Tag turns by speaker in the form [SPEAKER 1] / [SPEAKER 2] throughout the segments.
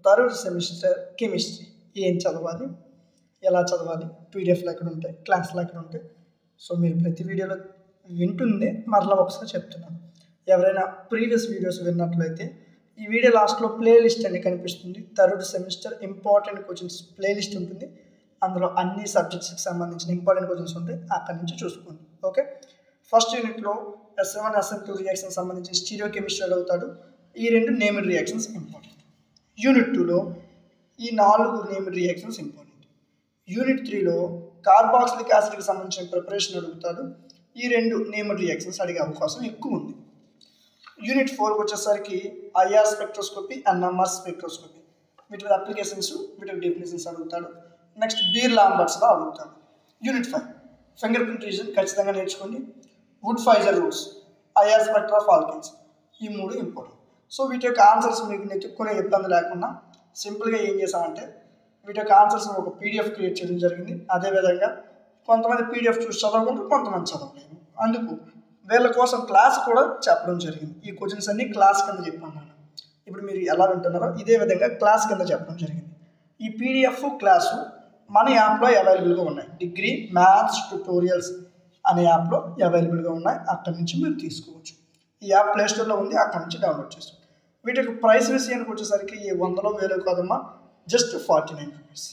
[SPEAKER 1] third semester chemistry ఏం చదవాలి ఎలా చదవాలి పీడిఎఫ్లు ఎక్కడ ఉంటాయి క్లాసులు ఎక్కడ ఉంటాయి సో మీరు ప్రతి వీడియోలో వింటుంది మరలా ఒకసారి చెప్తున్నాను ఎవరైనా ప్రీవియస్ వీడియోస్ విన్నట్లయితే ఈ వీడియో లాస్ట్లో ప్లేలిస్ట్ అని కనిపిస్తుంది third semester important questions playlist ఉంటుంది అందులో అన్ని సబ్జెక్ట్స్కి సంబంధించిన ఇంపార్టెంట్ క్వశ్చన్స్ ఉంటాయి అక్కడి నుంచి చూసుకోండి ఓకే ఫస్ట్ యూనిట్లో S one SM two reaction సంబంధించి స్టీరియో కెమిస్ట్రీ అడుగుతాడు ఈ రెండు నేమ్డ్ రియాక్షన్స్ ఇంపార్టెంట్ యూనిట్ టూలో ఈ నాలుగు నేమ్డ్ రియాక్షన్స్ ఇంపార్టెంట్ యూనిట్ త్రీలో కార్బాక్సిలిక్ యాసిడ్కి సంబంధించిన ప్రిపరేషన్ అడుగుతాడు ఈ రెండు నేమ్డ్ రియాక్షన్స్ అడిగే అవకాశం ఎక్కువ ఉంది యూనిట్ ఫోర్కి వచ్చేసరికి IR spectroscopy and MR spectroscopy వీటి అప్లికేషన్స్ వీటి డెఫినేషన్స్ అడుగుతాడు నెక్స్ట్ బీర్ లాంబర్స్లో అడుగుతాడు unit five fingerprint region ఖచ్చితంగా నేర్చుకోండి Wood Fieser rules IR spectra ఫాల్కిన్స్ ఈ మూడు ఇంపార్టెంట్ సో వీటి యొక్క ఆన్సర్స్ మీకు నెతుక్కునే ఇబ్బంది లేకుండా సింపుల్గా ఏం చేసామంటే వీటి యొక్క ఆన్సర్స్ ఒక పీడిఎఫ్ క్రియేట్ చేయడం జరిగింది అదేవిధంగా కొంతమంది పీడిఎఫ్ చూసి చదవకుంటారు కొంతమంది చదవలేరు అందుకు వీళ్ళ కోసం క్లాస్ కూడా చెప్పడం జరిగింది ఈ క్వశ్చన్స్ అన్ని క్లాస్ కింద చెప్పన్నాను ఇప్పుడు మీరు ఎలా వింటున్నారో ఇదే విధంగా క్లాస్ కింద చెప్పడం జరిగింది ఈ పీడిఎఫ్ క్లాసు మన యాప్లో అవైలబుల్గా ఉన్నాయి డిగ్రీ మ్యాథ్స్ ట్యూటోరియల్స్ అనే యాప్లో అవైలబుల్గా ఉన్నాయి అక్కడి నుంచి మీరు తీసుకోవచ్చు ఈ యాప్ ప్లేస్టోర్లో ఉంది అక్కడి నుంచి డౌన్లోడ్ చేసుకోవచ్చు వీటి యొక్క ప్రైస్ విషయానికి వచ్చేసరికి ఈ వందలో వేలు కాదమ్మా just forty nine rupees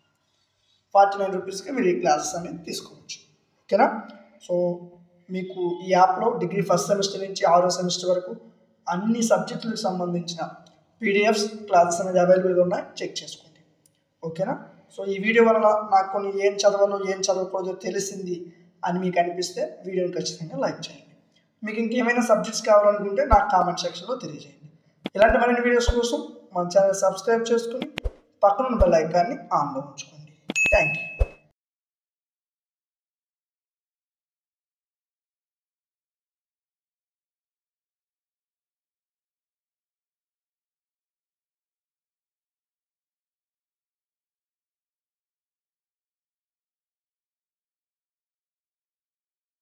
[SPEAKER 1] forty nine రూపీస్కి మీరు ఈ క్లాసెస్ అనేది తీసుకోవచ్చు ఓకేనా సో మీకు ఈ యాప్లో డిగ్రీ ఫస్ట్ సెమిస్టర్ నుంచి ఆరో సెమిస్టర్ వరకు అన్ని సబ్జెక్టులకు సంబంధించిన పీడిఎఫ్స్ క్లాసెస్ అనేది అవైలబుల్గా ఉన్నాయి చెక్ చేసుకోండి ఓకేనా సో ఈ వీడియో వల్ల నాకు కొన్ని ఏం చదవాలో ఏం చదవకూడదో తెలిసింది అని మీకు అనిపిస్తే వీడియోని ఖచ్చితంగా లైక్ చేయండి మీకు ఇంకేమైనా సబ్జెక్ట్స్ కావాలనుకుంటే నాకు కామెంట్ సెక్షన్లో తెలియజేయండి ఇలాంటి మరిన్ని వీడియోస్ కోసం మన ఛానల్ సబ్స్క్రైబ్ చేసుకుని పక్కన ఉన్న బెల్ ఐకాన్ని ఆన్లో ఉంచుకోండి థ్యాంక్ యూ